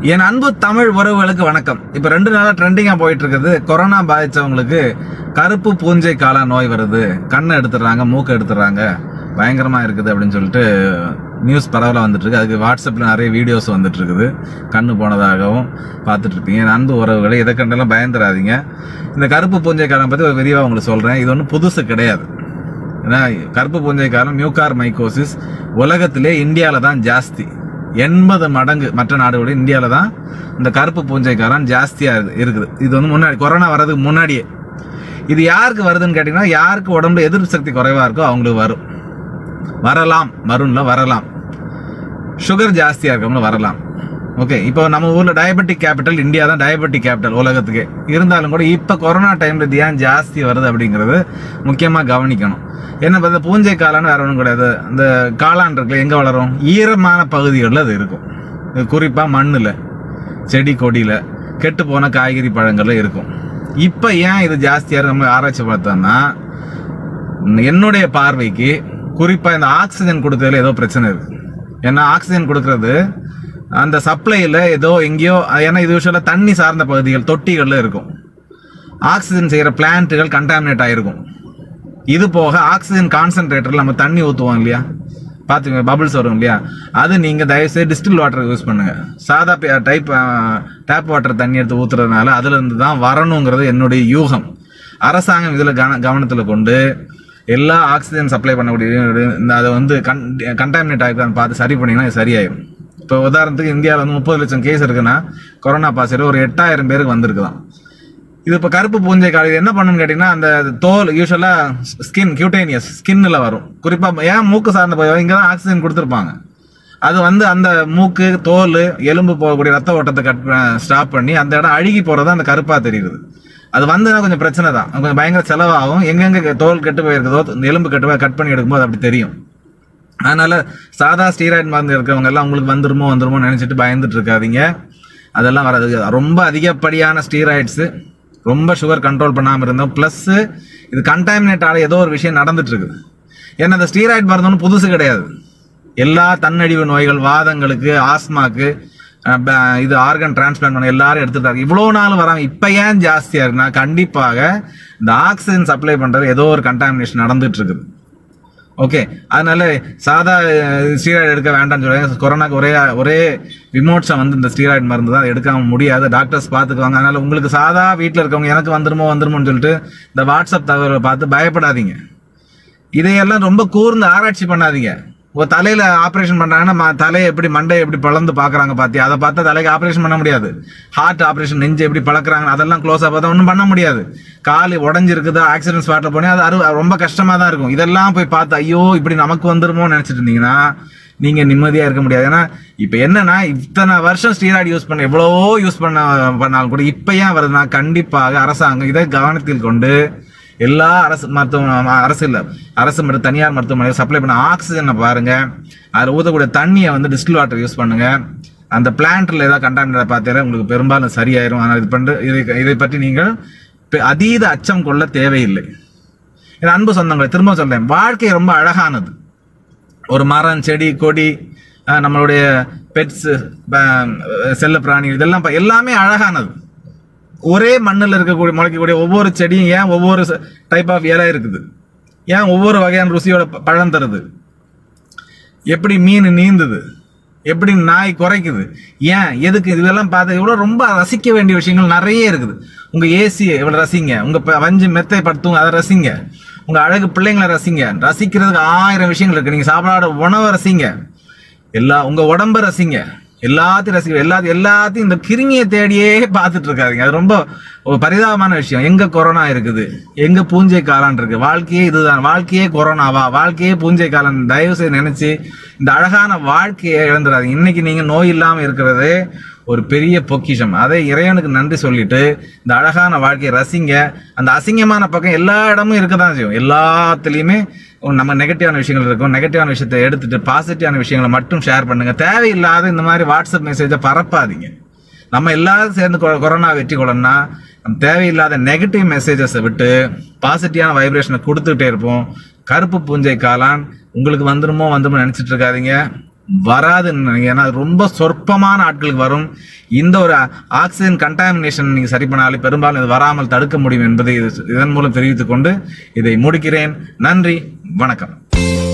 என் அன்பு தமிழ் உறவுகளுக்கு வணக்கம் இப்ப ரெண்டு நாளா ட்ரெண்டிங்கா போயிட்டு இருக்குது கொரோனா பாதிச்சவங்களுக்கு கருப்பு பூஞ்சை காலா நோய் வருது கண்ணை எடுத்துடுறாங்க மூக்கை எடுத்துடுறாங்க பயங்கரமா இருக்குது அப்படின்னு சொல்லிட்டு நியூஸ் பரவலா வந்துட்டு இருக்கு அதுக்கு வாட்ஸ்அப்ல நிறைய வீடியோஸ் வந்துட்டு இருக்குது கண்ணு போனதாகவும் பார்த்துட்டு இருப்பீங்க என் அன்பு உறவுகளை இதை கண்டெல்லாம் பயந்துடாதீங்க இந்த கருப்பு பூஞ்சை காலம் பத்தி ஒரு விரிவா உங்களுக்கு சொல்றேன் இது ஒன்றும் புதுசு கிடையாது ஏன்னா கருப்பு பூஞ்சை காலம் மியூகார் மைக்கோசிஸ் உலகத்திலே இந்தியாவில் தான் ஜாஸ்தி எண்பது மடங்கு மற்ற நாடுகளோட இந்தியாவில் தான் இந்த கருப்பு பூஞ்சை காலம் ஜாஸ்தியாக இருக்குது இது வந்து முன்னாடி கொரோனா வர்றதுக்கு முன்னாடியே இது யாருக்கு வருதுன்னு கேட்டிங்கன்னா யாருக்கு உடம்புல எதிர்ப்பு சக்தி குறைவாக இருக்கோ அவங்களுக்கு வரும் வரலாம் வரும்ல வரலாம் சுகர் ஜாஸ்தியாக இருக்கவங்கள வரலாம் ஓகே இப்போ நம்ம ஊரில் டயபெட்டிக் கேபிட்டல் இந்தியா தான் டயபெட்டிக் கேபிட்டல் உலகத்துக்கு இருந்தாலும் கூட இப்போ கொரோனா டைமில் இது ஏன் ஜாஸ்தி வருது அப்படிங்கிறது முக்கியமாக கவனிக்கணும் என்ன பார்த்தா பூஞ்சை காளான்னு வேற ஒன்றும் கிடையாது அந்த காளான் இருக்குல்ல எங்கே வளரும் ஈரமான பகுதிகளில் அது இருக்கும் இது குறிப்பாக மண்ணில் செடி கொடியில் கெட்டு போன காய்கறி பழங்கள்ல இருக்கும் இப்போ ஏன் இது ஜாஸ்தியாக நம்ம ஆராய்ச்சி பார்த்தோம்னா என்னுடைய பார்வைக்கு குறிப்பா இந்த ஆக்சிஜன் கொடுக்கறதுல ஏதோ பிரச்சனை இருக்கு ஏன்னா ஆக்சிஜன் கொடுக்கறது அந்த சப்ளைல ஏதோ எங்கேயோ ஏன்னா இது யூஸ்வலா தண்ணி சார்ந்த பகுதிகள் தொட்டிகள்ல இருக்கும் ஆக்சிஜன் செய்யற பிளான்ட்டுகள் கண்டாமினேட் ஆயிருக்கும் இது போக ஆக்சிஜன் கான்சென்ட்ரேட்டர்ல நம்ம தண்ணி ஊற்றுவோம் இல்லையா பார்த்துங்க பபிள்ஸ் வரும் இல்லையா அது நீங்க தயவுசெய்து டிஸ்டில் வாட்டர் யூஸ் பண்ணுங்க சாதா டைப் டேப் வாட்டர் தண்ணி எடுத்து ஊத்துறதுனால அதுல இருந்து தான் வரணுங்கிறது என்னுடைய யூகம் அரசாங்கம் இதுல கவன கவனத்துல கொண்டு எல்லா ஆக்சிஜன் சப்ளை பண்ணக்கூடிய இந்த அதை வந்து கன் கண்டாமினேட் ஆகிருக்கான்னு பார்த்து சரி பண்ணீங்கன்னா இது சரியாயிடும் இப்போ உதாரணத்துக்கு இந்தியாவில் வந்து முப்பது லட்சம் கேஸ் இருக்குன்னா கொரோனா பாசிட்டிவ் ஒரு எட்டாயிரம் பேருக்கு வந்திருக்குதான் இது இப்போ கருப்பு பூஞ்சை கால இது என்ன பண்ணுன்னு கேட்டிங்கன்னா அந்த தோல் யூஸ்வலாக ஸ்கின் கியூட்டேனியஸ் ஸ்கின்னில் வரும் குறிப்பாக ஏன் மூக்கு சார்ந்த போய் இங்கே தான் ஆக்சிஜன் கொடுத்துருப்பாங்க அது வந்து அந்த மூக்கு தோல் எலும்பு போகக்கூடிய ரத்த ஓட்டத்தை கட் ஸ்டாப் பண்ணி அந்த இடம் அழுகி போகிறது அந்த கருப்பாக தெரியுது அது வந்ததுன்னா கொஞ்சம் பிரச்சனை தான் கொஞ்சம் பயங்கர செலவாகும் எங்கெங்க தோல் கெட்டு போயிருக்குதோ இந்த எலும்பு கெட்டு போய் கட் பண்ணி எடுக்கும்போது அப்படி தெரியும் அதனால சாதா ஸ்டீராய்டு மருந்து இருக்கிறவங்க எல்லாம் உங்களுக்கு வந்துருமோ வந்துருமோ நினைச்சிட்டு பயந்துட்டு இருக்காதீங்க அதெல்லாம் வராது ரொம்ப அதிகப்படியான ஸ்டீராய்ட்ஸு ரொம்ப சுகர் கண்ட்ரோல் பண்ணாமல் இருந்தோம் ப்ளஸ் இது கண்டாமினேட் ஆக ஏதோ ஒரு விஷயம் நடந்துட்டு இருக்குது ஏன்னா இந்த ஸ்டீராய்டு மருந்து ஒன்றும் புதுசு கிடையாது எல்லா தன்னழிவு நோய்கள் வாதங்களுக்கு ஆஸ்மாக்கு அஹ், ப- இது ஆர்கன் டிரான்ஸ்பிளான்ட் பண்ண எல்லாரும் எடுத்துட்டாங்க இவ்வளோ நாள் வராம இப்போ ஏன் ஜாஸ்தியாக இருக்குன்னா கண்டிப்பாக இந்த ஆக்சிஜன் சப்ளை பண்ணுறது ஏதோ ஒரு கண்டாமினேஷன் நடந்துட்டு இருக்குது ஓகே அதனால சாதா ஸ்டீராய்டு எடுக்க வேண்டாம்னு சொல்லுவாங்க கொரோனாக்கு ஒரே ஒரே விமோட்சம் வந்து இந்த ஸ்டீராய்டு மருந்து தான் எடுக்காம முடியாது டாக்டர்ஸ் பார்த்துக்குவாங்க அதனால உங்களுக்கு சாதா வீட்டில் இருக்கவங்க எனக்கு வந்துருமோ வந்துருமோன்னு சொல்லிட்டு இந்த வாட்ஸ்அப் தகவலை பார்த்து பயப்படாதீங்க இதையெல்லாம் ரொம்ப கூர்ந்து ஆராய்ச்சி பண்ணாதீங்க ஒரு தலையில ஆபரேஷன் பண்றாங்கன்னா ம- தலையை எப்படி மண்டையை எப்படி பிளந்து பாக்குறாங்க பாத்தி அதை பார்த்தா தலைக்கு ஆபரேஷன் பண்ண முடியாது ஹார்ட் ஆபரேஷன் நெஞ்சு எப்படி பழக்கிறாங்க அதெல்லாம் க்ளோஸா பார்த்தா ஒன்றும் பண்ண முடியாது கால் உடஞ்சிருக்குது ஆக்சிடென்ட் ஸ்பாட்ல போனே அது அரு ரொம்ப கஷ்டமா தான் இருக்கும் இதெல்லாம் போய் பார்த்து ஐயோ இப்படி நமக்கு வந்துருமோ நினைச்சிட்டு இருந்தீங்கன்னா நீங்க நிம்மதியா இருக்க முடியாது ஏன்னா இப்ப என்னன்னா இத்தனை வருஷம் ஸ்டீராய்டு யூஸ் பண்ண எவ்வளவோ யூஸ் பண்ண பண்ணாலும் கூட இப்ப ஏன் வருதுன்னா கண்டிப்பாக அரசாங்கம் இதை கவனத்தில் கொண்டு எல்லா அரசு மருத்துவ அரசு இல்ல அரசு மற்றும் தனியார் மருத்துவமனையில் சப்ளை பண்ண ஆக்சிஜனை பாருங்க அதில் ஊற்றக்கூடிய தண்ணியை வந்து டிஸ்டில் வாட்டர் யூஸ் பண்ணுங்க அந்த பிளான்ட்ல ஏதாவது கண்டாமினேட் பார்த்தாலே உங்களுக்கு பெரும்பாலும் சரியாயிரும் ஆனால் இது பண்ணு இதை இதை பற்றி நீங்கள் பெ- அதீத அச்சம் கொள்ள தேவையில்லை என் அன்பு சொந்தங்களை திரும்ப சொல்றேன் வாழ்க்கை ரொம்ப அழகானது ஒரு மரம் செடி கொடி அஹ், நம்மளுடைய பெட்ஸ் செல்ல பிராணி இதெல்லாம் பா- எல்லாமே அழகானது ஒரே மண்ணில் இருக்கக்கூடிய முளைக்கக்கூடிய ஒவ்வொரு செடியும் ஏன் ஒவ்வொரு டைப் ஆஃப் இலை இருக்குது ஏன் ஒவ்வொரு வகையான ருசியோட ப- பழம் தருது எப்படி மீன் நீந்துது எப்படி நாய் குறைக்குது ஏன் எதுக்கு இதெல்லாம் பார்த்து இவ்வளோ ரொம்ப ரசிக்க வேண்டிய விஷயங்கள் நிறைய இருக்குது உங்க ஏசி இவ்வளோ ரசிங்க உங்க ப- வஞ்சி மெத்தை படுத்துங்க அதை ரசிங்க உங்க அழகு பிள்ளைங்களை ரசிங்க ரசிக்கிறதுக்கு ஆயிரம் விஷயங்கள் இருக்கு நீங்க சாப்பிடாத உணவை ரசிங்க எல்லா உங்க உடம்ப ரசிங்க எல்லாத்தையும் ரசிக்க எல்லாத்தையும் எல்லாத்தையும் இந்த கிருமியை தேடியே பார்த்துட்டு இருக்காதீங்க அது ரொம்ப ஒரு பரிதாபமான விஷயம் எங்க கொரோனா இருக்குது எங்க பூஞ்சை காளான் இருக்கு வாழ்க்கையே இதுதான் வாழ்க்கையே கொரோனாவா வாழ்க்கையே பூஞ்சை காளான் தயவு செய்து நினைச்சு இந்த அழகான வாழ்க்கையை இழந்துடாதீங்க இன்னைக்கு நீங்க நோய் இல்லாம இருக்கிறது ஒரு பெரிய பொக்கிஷம் அதை இறைவனுக்கு நன்றி சொல்லிட்டு இந்த அழகான வாழ்க்கையை ரசிங்க அந்த அசிங்கமான பக்கம் எல்லா இடமும் இருக்க தான் செய்யும் எல்லாத்துலேயுமே நம்ம நெகட்டிவான விஷயங்கள் இருக்கும் நெகட்டிவான விஷயத்தை எடுத்துட்டு பாசிட்டிவான விஷயங்களை மட்டும் ஷேர் பண்ணுங்க தேவையில்லாத இந்த மாதிரி வாட்ஸ்அப் மெசேஜை பரப்பாதீங்க நம்ம எல்லாரும் சேர்ந்து கொ- கொரோனா வெற்றி கொள்ளணும்னா நம்ம தேவையில்லாத நெகட்டிவ் மெசேஜஸை விட்டு பாசிட்டிவான வைப்ரேஷனை கொடுத்துக்கிட்டே இருப்போம் கருப்பு பூஞ்சை காளான் உங்களுக்கு வந்துருமோ வந்துருமோ நினைச்சிட்டு இருக்காதீங்க வராதுன்னு நினைக்கிறேன். ஏன்னா அது ரொம்ப சொற்பமான ஆட்களுக்கு வரும் இந்த ஒரு ஆக்சிஜன் கண்டாமினேஷன் நீங்க சரி பண்ணாலே பெரும்பாலும் இது வராமல் தடுக்க முடியும் என்பதை இது- இதன் மூலம் தெரிவித்துக் கொண்டு இதை முடிக்கிறேன் நன்றி வணக்கம்